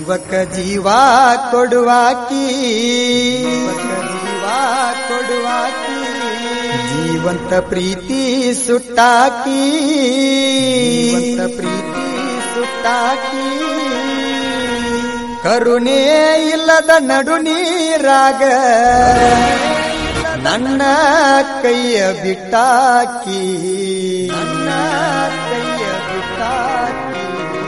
ಜೀವಕ ಜೀವ ಕೊಡುವಾಕಿ ಜೀವಕ ಜೀವ ಕೊಡುವಾಕಿ ಜೀವಂತ ಪ್ರೀತಿ ಸುಟ್ಟಾಕಿ ಜೀವಂತ ಪ್ರೀತಿ ಸುಟ್ಟಾಕಿ ಕರುಣೆ ಇಲ್ಲದ ನಡು ನೀರಾಗ ನನ್ನ ಕೈಯ ಬಿಟ್ಟಾಕಿ ನನ್ನ ಕೈಯ ಬಿಟ್ಟಾಕಿ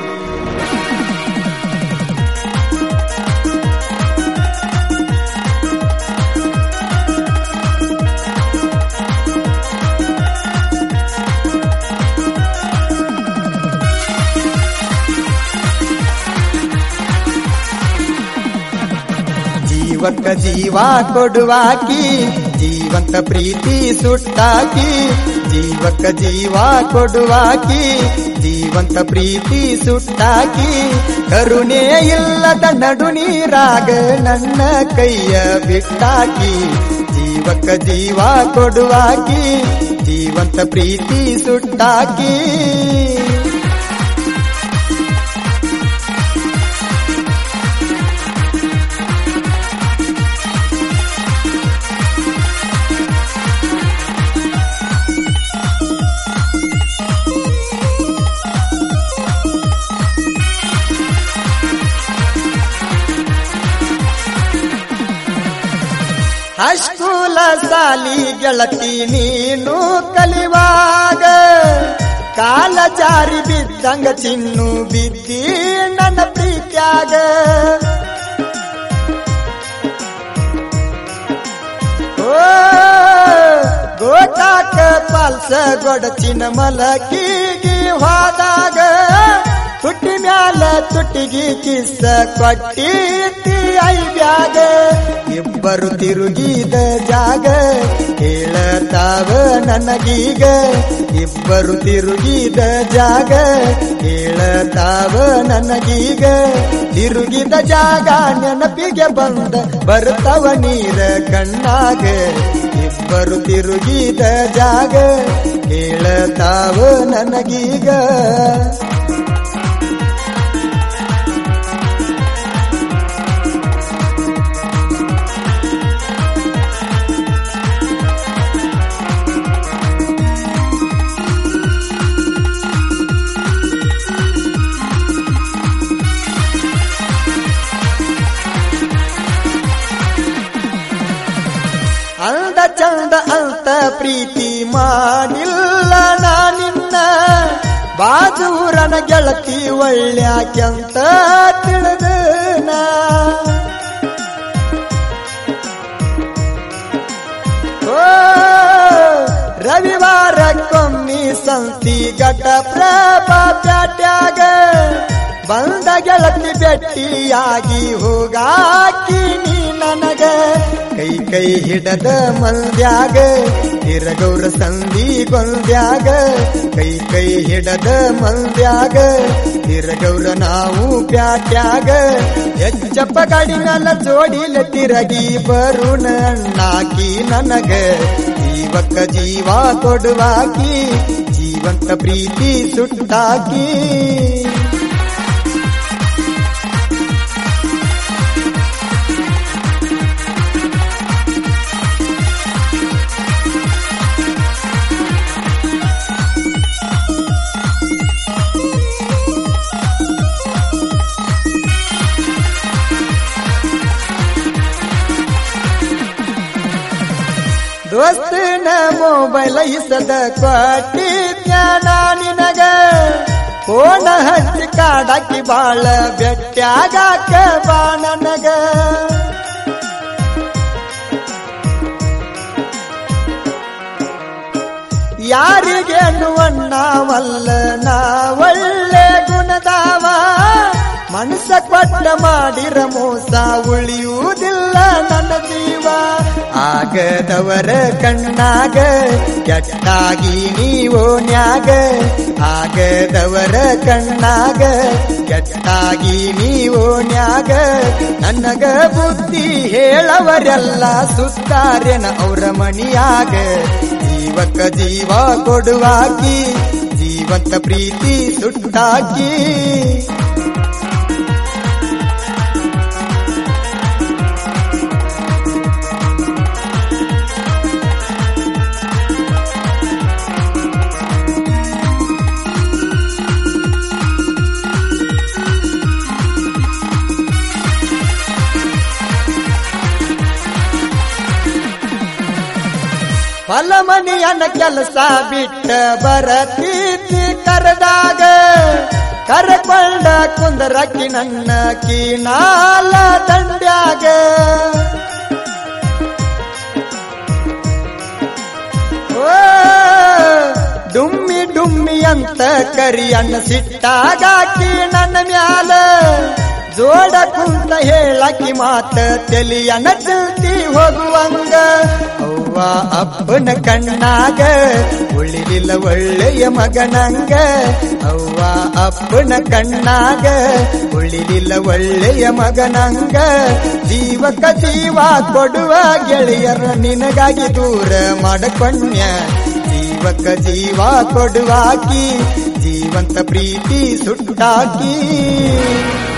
ಜೀವಕ್ಕ ಜೀವ ಕೊಡುವಾಕಿ ಜೀವಂತ ಪ್ರೀತಿ ಸುಟ್ಟಾಕಿ ಜೀವಕ್ಕ ಜೀವ ಕೊಡುವಾಕಿ ಜೀವಂತ ಪ್ರೀತಿ ಸುಟ್ಟಾಕಿ ಕರುಣೆ ಇಲ್ಲದ ನಡು ನೀರಾಗ ನನ್ನ ಕೈಯ ಬಿಟ್ಟಾಕಿ ಜೀವಕ್ಕ ಜೀವ ಕೊಡುವಾಕಿ ಜೀವಂತ ಪ್ರೀತಿ ಸುಟ್ಟಾಕಿ ಹಸ್ಕೂಲ ಸಾಲಿ ಗೆಳತಿ ನೀನು ಕಲಿವಾಗ ಕಾಲ ಜಾರಿ ಬಿದ್ದಂಗ ಚಿನ್ನು ಬಿದ್ದಿ ನನ್ನ ಪ್ರೀತ್ಯಾಗ ಓ ಗೋಕಾಕ ಪಲ್ಸ ಗೊಡಚಿನ ಮಲಕಿಗಿ ಹೋದಾಗ ತುಟ್ಟಿ ಮ್ಯಾಲ ತುಟ್ಟಿಗಿ ಕಿಸ್ಸ ಕೊಟ್ಟಿತ್ತಿ ಐಬ್ಯಾಗ ಇಬ್ಬರು ತಿರುಗಿದ ಜಾಗ ಹೇಳತಾವ ನನಗೀಗ ಇಬ್ಬರು ತಿರುಗಿದ ಜಾಗ ಹೇಳತಾವ ನನಗೀಗ ತಿರುಗಿದ ಜಾಗ ನೆನಪಿಗೆ ಬಂದ ಬರುತ್ತವ ನೀರ ಕಣ್ಣಾಗ ಇಬ್ಬರು ತಿರುಗಿದ ಜಾಗ ಹೇಳತಾವ ನನಗೀಗ ಅಂದ ಚಂದ ಅಂತ ಪ್ರೀತಿ ಮಾಡಿಲ್ಲ ನಾನಿನ್ನ ಬಾಜೂರನ ಗೆಳತಿ ಒಳ್ಳ್ಯಾಕ್ಯಂತ ತಿಳಿದನ ಓ ರವಿವಾರಕ್ಕೊಮ್ಮಿ ಸಂತಿ ಘಟ ಪ್ರಭಾ ಪ್ಯಾಟ್ಯಾಗ ಬಂದ ಗೆಳತಿ ಬೆಟ್ಟಿಯಾಗಿ ಹೋಗಾಕಿ ನೀ ನನಗ ಕೈ ಕೈ ಹಿಡದ ಮಂದ್ಯಾಗ ತಿರಗೌರ ಸಂಧಿ ಗೊಂದ್ಯಾಗ ಕೈ ಕೈ ಹಿಡದ ಮಂದ್ಯಾಗ ತಿರಗೌರ ನಾವು ಪ್ಯಾಟ್ಯಾಗ ಹೆಚ್ಚಪ್ಪ ಗಾಡಿನಲ್ಲ ಜೋಡಿಲ ತಿರಗಿ ಬರುಣ ಅಣ್ಣಾಕಿ ನನಗ ಜೀವಕ್ಕ ಜೀವ ಕೊಡುವಾಕಿ ಜೀವಂತ ಪ್ರೀತಿ ಸುಟ್ಟಾಕಿ ದೋಸ್ತನ ಮೊಬೈಲ್ ಇಸದ ಕೊಟ್ಟಿದ್ಯ ನಿನಗ ಫೋನ ಹಚ್ಚಿ ಕಾಡಾಕಿ ಬಾಳ ಬೆಟ್ಟ್ಯಾಗಾಕ ಬಾ ನನಗ ಯಾರಿಗೆ ಅನ್ನುವಣ್ಣವಲ್ಲ ನಾ ಒಳ್ಳೆ ಗುಣದಾವ ಮನಸ್ಸ ಕೊಟ್ಟ ಮಾಡಿರ ಮೋಸ ಉಳಿಯುವುದಿಲ್ಲ ನನ್ನ ಜೀವ ಆಗದವರ ಕಣ್ಣಾಗ ಕೆಟ್ಟಾಗಿ ನೀವು ನ್ಯಾಗ ಆಗದವರ ಕಣ್ಣಾಗ ಕೆಟ್ಟಾಗಿ ನೀವು ನ್ಯಾಗ ನನಗ ಬುದ್ಧಿ ಹೇಳವರೆಲ್ಲ ಸುತ್ತಾರೆನ ಅವರ ಮಣಿಯಾಗ ಜೀವಕ್ಕ ಜೀವ ಕೊಡುವಾಕಿ ಜೀವಂತ ಪ್ರೀತಿ ಸುಟ್ಟಾಕಿ ಹೊಲಮನಿಯನ ಕೆಲಸ ಬಿಟ್ಟ ಬರತೀತಿ ಕರೆದಾಗ ಕರಕೊಂಡ ಕುಂದರಕ್ಕಿ ನನ್ನ ಕೀನಾಲ ದಂಡ್ಯಾಗ ಓ ಡುಮ್ಮಿ ಡುಮ್ಮಿ ಅಂತ ಕರಿಯನ್ನ ಸಿಟ್ಟಾಗಾಕಿ ನನ್ನ ಮ್ಯಾಲ ಜೋಡ ಕುಂತ ಹೇಳಕಿ ಮಾತ ತೆಲಿಯನ ಚಲ್ತಿ ಹೋಗುವಂಗ ಅವ್ವ ಅಪ್ಪನ ಕಣ್ಣಾಗ ಉಳಿಲಿಲ್ಲ ಒಳ್ಳೆಯ ಮಗನಂಗ ಅವ್ವ ಅಪ್ಪನ ಕಣ್ಣಾಗ ಉಳಿಲಿಲ್ಲ ಒಳ್ಳೆಯ ಮಗನಂಗ ಜೀವಕ ಜೀವ ಕೊಡುವ ಗೆಳೆಯರ ನಿನಗಾಗಿ ದೂರ ಮಾಡಕೊಂಡ್ಯ ಜೀವಕ ಜೀವ ಕೊಡುವಾಕಿ ಜೀವಂತ ಪ್ರೀತಿ ಸುಟ್ಟಾಕಿ